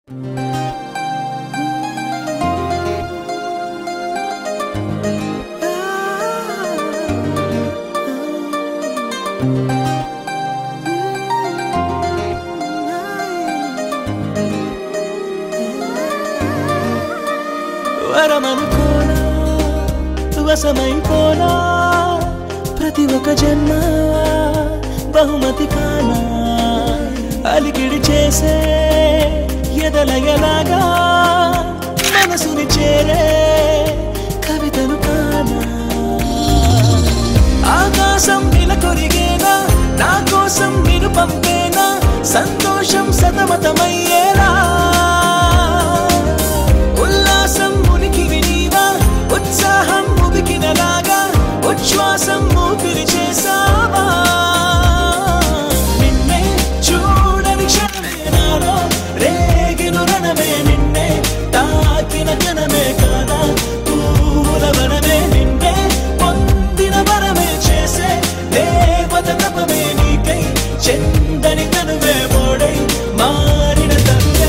వరమనుకోనా వశమైపోనా ప్రతి ఒక్క జన్మ బహుమతి కానా అలికిడి చేసే ఎదలయలాగా మనసుని చేరే కవితను కానా ఆకాశం నిలకొరిగేనా నా కోసం నిన్ను పంపేనా సంతోషం సతమతమయ్యేలా ఉల్లాసం ఉనికి వినీవా ఉత్సాహం ఉబికినలాగా ఉచ్ఛ్వాసం ఊపిరి చేసావా నిన్నే చూడని క్షణమే నాలో రేగిను రణమే నిన్నే తాకిన కనమే కాదా పూలవనమే నిన్నే పొందిన వరమే చేసే దేవత తపమే నీకై చెందని కనువే మోడై మారిన తండ్రే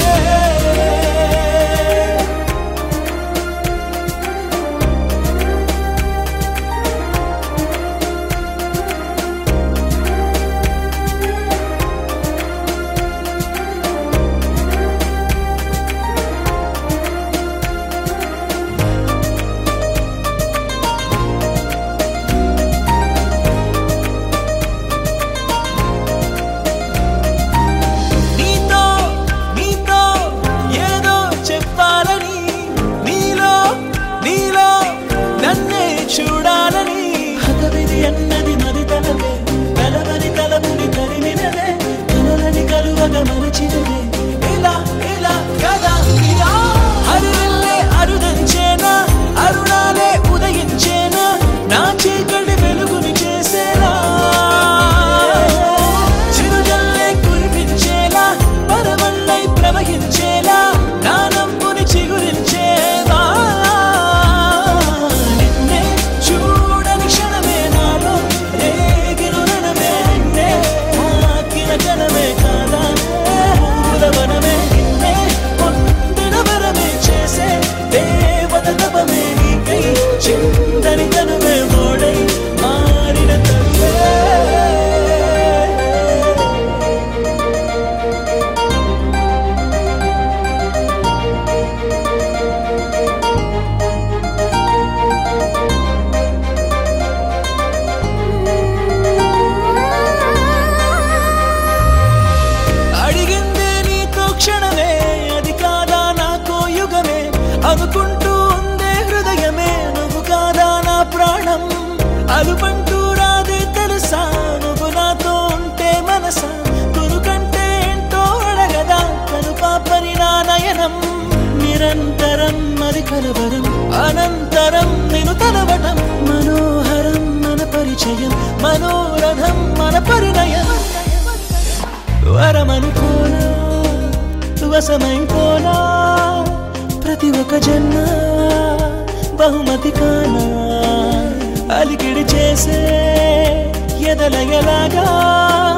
నీతో నీతో ఏదో చెప్పాలని నీలో నీలో నన్నే చూడాలని హతవిధి అన్నది మది తలవే తలవని తలపుని తరిమినదే కలలని కలువగ మరచినదే ఇలా ఇలా కదా ఇలా హరిల్లే అరుదంచేనా అరుణాలే ఉదయించేనా నా చీకటి వెలుగుని చేసేలా చిరుజల్లే కురిపించేలా పరవళ్ళై ప్రవహించేలా నా నమ్ముని చిగురించేవా నిన్నే చూడని క్షణమే నాలో రేగిను రణమే నిన్నే తాకిన కనమే కాదా పూలవనమే నిన్నే పొందిన వరమే చేసే దేవత తపమే నీకై చిందని కనువే మోడై మారిన తల్లే అడిగిందే నీతో క్షణమే అది కాదా నాకో యుగమే అనుకుంటూ ఉందే హృదయమే నువ్వు కాదా నా ప్రాణం అలుపంటూ రాదే తెలుసా నువ్వు నాతో ఉంటే మనసా కొనుకంటే ఏంటో అడగదా కను పాపని నా నయనం నిరంతరం మరి కలవరం అనంతరం నేను తలవటం మనోహరం మన పరిచయం మనోరథం మన పరిణయం వరమనుకోనా వశమైపోనా ప్రతి ఒక్క జన్మ బహుమతి కానా అలికిడి చేసే ఎదలయలాగా